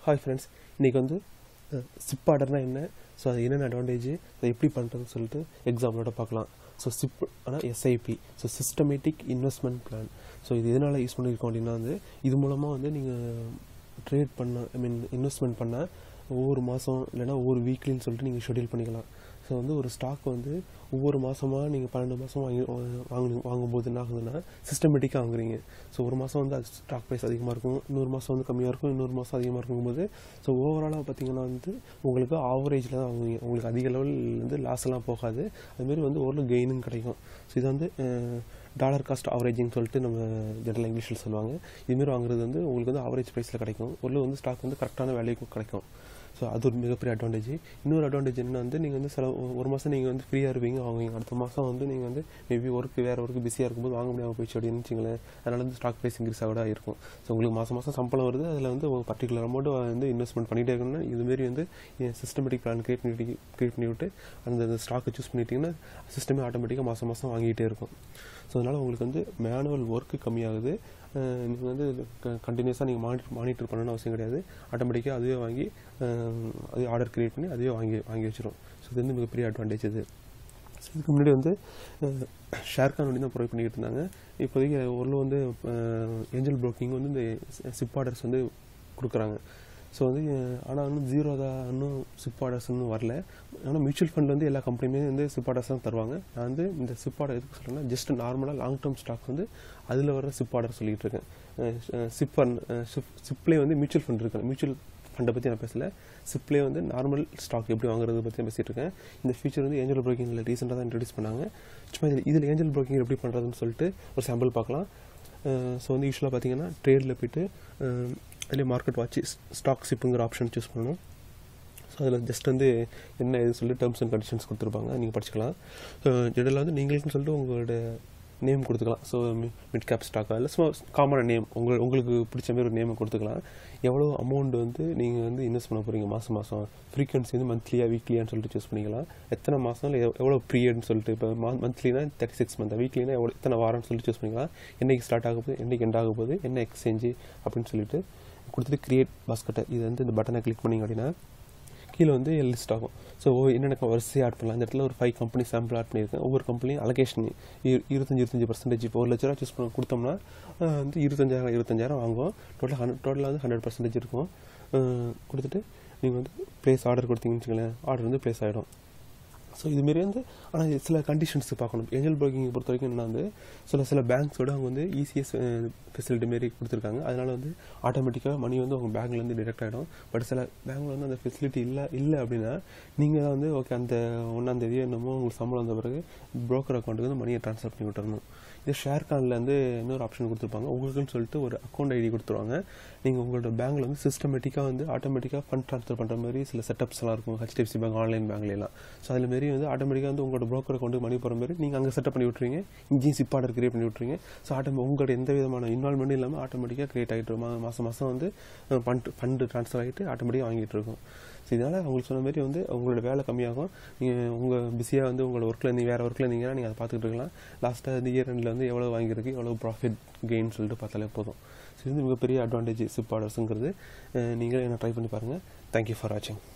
hi friends இன்றைக்கி வந்து chip ஆர்டர்னால் என்ன ஸோ அது என்னென்ன அட்வான்டேஜ் அதை எப்படி பண்ணுறதுன்னு சொல்லிட்டு எக்ஸாம்பிளோட பார்க்கலாம் ஸோ சிப் ஆனால் SIP so systematic investment plan so இது எதனால் யூஸ் பண்ணியிருக்கோம் அப்படின்னா வந்து இது மூலமாக வந்து நீங்கள் ட்ரேட் பண்ண ஐ மீன் இன்வெஸ்ட்மெண்ட் பண்ண ஒவ்வொரு மாதம் இல்லைன்னா ஒவ்வொரு வீக்லின்னு சொல்லிட்டு நீங்கள் ஷெடியூல் பண்ணிக்கலாம் ஸோ வந்து ஒரு ஸ்டாக் வந்து ஒவ்வொரு மாதமாக நீங்கள் பன்னெண்டு மாதம் வாங்கி வாங்கு வாங்கும்போது என்ன ஆகுதுன்னா சிஸ்டமேட்டிக்காக வாங்குறீங்க ஸோ ஒரு மாதம் வந்து அது ஸ்டாக் ப்ரைஸ் அதிகமாக இருக்கும் இன்னொரு மாதம் வந்து கம்மியாக இருக்கும் இன்னொரு மாதம் அதிகமாக இருக்கும்போது ஸோ ஓவராலாக பார்த்தீங்கன்னா வந்து உங்களுக்கு ஆவரேஜில் தான் வாங்குவீங்க உங்களுக்கு அதிக லெவல் வந்து லாஸ் எல்லாம் போகாது அதுமாரி வந்து ஓரளவு கெயினும் கிடைக்கும் ஸோ இது வந்து டாலர் காஸ்ட் ஆவரேஜிங் சொல்லிட்டு நம்ம ஜென்ரல் இங்கிலீஷில் சொல்லுவாங்க இதுமாரி வாங்குறது வந்து உங்களுக்கு வந்து ஆவரேஜ் ப்ரைஸில் கிடைக்கும் ஓரளவு வந்து ஸ்டாக் வந்து கரெக்டான வேல்யூக்கும் கிடைக்கும் ஸோ அது ஒரு மிகப்பெரிய அட்வான்டேஜ் இன்னொரு அட்வான்டேஜ் என்ன வந்து நீங்கள் வந்து சில ஒரு மாதம் நீங்கள் வந்து ஃப்ரீயாக இருப்பீங்க வாங்குவீங்க அடுத்த மாதம் வந்து நீங்கள் வந்து மேபி ஒர்க் வேறு ஒர்க் பிஸியாக இருக்கும்போது வாங்க முடியாமல் போயிடுச்சு அப்படின்னு வச்சுங்களேன் அதனால் வந்து ஸ்டாக் ப்ரைஸ் இன்க்ரீஸ் ஆக இருக்கும் ஸோ உங்களுக்கு மாதம் மாதம் சம்பளம் வருது அதில் வந்து ஒரு பர்டிகுலர் அமௌண்ட் வந்து இன்வெஸ்ட்மெண்ட் பண்ணிகிட்டே இருக்கணும்னா இதுமாரி வந்து சிஸ்டமேட்டிக் பிளான் கிரியேட் பண்ணி கிரியேட் பண்ணி விட்டு அந்த ஸ்டாக்கை சூஸ் பண்ணிட்டீங்கன்னா சிஸ்டமே ஆட்டோமேட்டிக்காக மாதம் மாதம் வாங்கிட்டே இருக்கும் ஸோ அதனால் உங்களுக்கு வந்து மேனுவல் ஒர்க்கு கம்மியாகுது நீங்கள் வந்து கண்டினியூஸாக நீங்கள் மானிட்டர் மானிட்டர் பண்ணணும்னு அவசியம் கிடையாது ஆட்டோமேட்டிக்காக அதுவே வாங்கி அதே ஆர்டர் க்ரியேட் பண்ணி அதுவே வாங்கி வாங்கி வச்சிடும் ஸோ இது வந்து மிகப்பெரிய அட்வான்டேஜ் இது ஸோ இதுக்கு முன்னாடி வந்து ஷேர் கான் தான் ப்ரொவைட் பண்ணிக்கிட்டு இருந்தாங்க இப்போதைக்கு ஒரு வந்து ஏஞ்சல் ப்ரோக்கிங் வந்து இந்த சிப் ஆர்டர்ஸ் வந்து கொடுக்குறாங்க ஸோ வந்து ஆனால் இன்னும் ஜீரோ தான் இன்னும் சிப் ஆர்டர்ஸ் இன்னும் வரல ஆனால் மியூச்சுவல் ஃபண்ட் வந்து எல்லா கம்பெனியுமே வந்து சிப் ஆர்டர்ஸ் தான் தருவாங்க நான் வந்து இந்த சிப் ஆர்டர் எதுக்கு சொல்கிறேன்னா ஜஸ்ட் நார்மலாக லாங் டேர்ம் ஸ்டாக் வந்து அதில் வர சிப் ஆர்டர் சொல்லிகிட்டு இருக்கேன் சிப் ஃபண்ட் சிப் சிப்லேயே வந்து மியூச்சுவல் ஃபண்ட் இருக்கு மியூச்சுவல் ஃபண்டை பற்றி நான் பேசல சிப்லேயே வந்து நார்மல் ஸ்டாக் எப்படி வாங்குறது பற்றி பேசிகிட்டு இருக்கேன் இந்த ஃபியூச்சர் வந்து ஏஞ்சல் ப்ரோக்கிங்கில் ரீசெண்டாக தான் இன்ட்ரடியூஸ் பண்ணாங்க சும்மா இதில் இதில் ஏஞ்சல் ப்ரோக்கிங் எப்படி பண்ணுறதுன்னு சொல்லிட்டு ஒரு சாம்பிள் பார்க்கலாம் ஸோ வந்து யூஸ்வலாக பார்த்தீங்கன்னா ட்ரேடில் போய்ட்டு அதிலே மார்க்கெட் வாட்ச் ஸ்டாக் சிப்புங்கிற ஆப்ஷன் சூஸ் பண்ணணும் ஸோ அதில் ஜஸ்ட் வந்து என்ன இது சொல்லி டேர்ம்ஸ் அண்ட் கண்டிஷன்ஸ் கொடுத்துருப்பாங்க நீங்கள் படிச்சுக்கலாம் ஸோ ஜெனரலாக வந்து நீங்களுக்குன்னு சொல்லிட்டு உங்களோட நேம் கொடுத்துக்கலாம் ஸோ மிட் கேப் ஸ்டாக்காக இல்லை ஸோ காமனான நேம் உங்கள் உங்களுக்கு பிடிச்ச மாதிரி ஒரு நேமை கொடுத்துக்கலாம் எவ்வளோ அமௌண்ட் வந்து நீங்கள் வந்து இன்வெஸ்ட் பண்ண போகிறீங்க மாதம் மாதம் ஃப்ரீக்வன்சி வந்து மந்த்லியாக வீக்லியான்னு சொல்லிட்டு சூஸ் பண்ணிக்கலாம் எத்தனை மாதம் இல்லை எவ்வளோ பீரியட்னு சொல்லிட்டு இப்போ மந்த்லினா தேர்ட்டி சிக்ஸ் மந்த் வீக்லினா எவ்வளோ எத்தனை வாரம்னு சொல்லிட்டு சூஸ் பண்ணிக்கலாம் என்றைக்கு ஸ்டார்ட் ஆக போகுது என்றைக்கு எண்ட் ஆக போகுது என்ன எக்ஸ்சேஞ்சு அப்படின்னு சொல்லிட்டு கொடுத்துட்டு கிரியேட் பாஸ்கெட்டை இது வந்து இந்த பட்டனை கிளிக் பண்ணிங்க அப்படின்னா கீழே வந்து லிஸ்ட் ஆகும் ஸோ என்னென்ன வரிசையாக ஆட் பண்ணலாம் இந்த இடத்துல ஒரு ஃபைவ் கம்பெனி சாம்பிள் ஆட் பண்ணியிருக்கேன் ஒவ்வொரு கம்பெனியும் அலகேஷன் இருபத்தஞ்சி இருபத்தஞ்சி பர்சன்டேஜ் இப்போ ஒரு லட்ச ரூபா சூஸ் பண்ண கொடுத்தோம்னா வந்து இருபத்தஞ்சாயிரம் இருபத்தஞ்சாயிரம் வாங்குவோம் டோட்டல் ஹண்ட்ரட் டோட்டலாக வந்து ஹண்ட்ரட் பர்சன்டேஜ் இருக்கும் கொடுத்துட்டு நீங்கள் வந்து ப்ளேஸ் ஆர்டர் கொடுத்தீங்கன்னு வச்சுக்கோங்களேன் ஆர்டர் வந்து ப்ளேஸ் ஆகிடும் ஸோ இதுமாரி வந்து ஆனால் சில கண்டிஷன்ஸ் பார்க்கணும் ஏஞ்சல் ப்ரோக்கிங் பொறுத்த வரைக்கும் என்ன வந்து சில சில பேங்க்ஸோட அவங்க வந்து இசிஎஸ் ஃபெசிலிட்டி மாரி கொடுத்துருக்காங்க அதனால் வந்து ஆட்டோமேட்டிக்காக மணி வந்து உங்கள் பேங்க்லேருந்து டிரெக்ட் ஆகிடும் பட் சில பேங்க்கில் வந்து அந்த ஃபெசிலிட்டி இல்லை இல்லை அப்படின்னா நீங்கள் தான் வந்து ஓகே அந்த ஒன்றாந்தேதி என்னமோ உங்களுக்கு சம்பளம் வந்த பிறகு ப்ரோக்கர் அக்கௌண்ட்டுக்கு வந்து மணியை ட்ரான்ஸ்ஃபர் பண்ணி விட்டுறணும் இது ஷேர் கார்டில் வந்து இன்னொரு ஆப்ஷன் கொடுத்துருப்பாங்க உங்களுக்குன்னு சொல்லிட்டு ஒரு அக்கௌண்ட் ஐடி கொடுத்துருவாங்க நீங்கள் உங்களோட பேங்க்கில் வந்து சிஸ்டமேட்டிக்காக வந்து ஆட்டோமேட்டிக்காக ஃபண்ட் ட்ரான்ஸ்ஃபர் பண்ணுற மாதிரி சில செட்டப்ஸ்லாம் இருக்கும் ஹெச்டிஎஃப்சி பேங்க் ஆன்லைன் பேங்க்லாம் ஸோ அதில் மாரி வந்து ஆட்டோமேட்டிக்காக வந்து உங்களோட ப்ரோக்கர் அக்கௌண்ட்டு மணி போகிற மாதிரி நீங்கள் அங்கே செட்டப் பண்ணி விட்ருவீங்க இங்கேயும் சிப் ஆர்டர் கிரியேட் பண்ணி விட்ருவீங்க ஸோ ஆட்டோ உங்களோட எந்த விதமான இன்வால்மெண்ட்டும் இல்லாமல் ஆட்டோமேட்டிக்காக கிரியேட் ஆகிட்டு மா மாதம் மாதம் வந்து ஃபண்ட் ஃபண்டு ட்ரான்ஸ்ஃபர் ஆகிட்டு ஆட்டோமேட்டிக்காக வாங்கிட்டு இருக்கும் ஸோ இதனால் அவங்களுக்கு சொன்ன மாதிரி வந்து உங்களோட வேலை கம்மியாகும் நீங்கள் உங்கள் பிஸியாக வந்து உங்களோட ஒர்க்கில் இருந்து வேறு ஒர்க்கில் இருந்தீங்கன்னா நீங்கள் அதை பார்த்துட்டு இருக்கலாம் லாஸ்ட்டாக இந்த இயர் எண்டில் வந்து எவ்வளோ வாங்கியிருக்கு எவ்வளோ ப்ராஃபிட் கெயின் சொல்லிட்டு பார்த்தாலே போதும் ஸோ இது மிகப்பெரிய அட்வான்டேஜ் சிப் ஆர்டர்ஸுங்கிறது நீங்களே என்ன ட்ரை பண்ணி பாருங்கள் தேங்க்யூ ஃபார் வாட்சிங்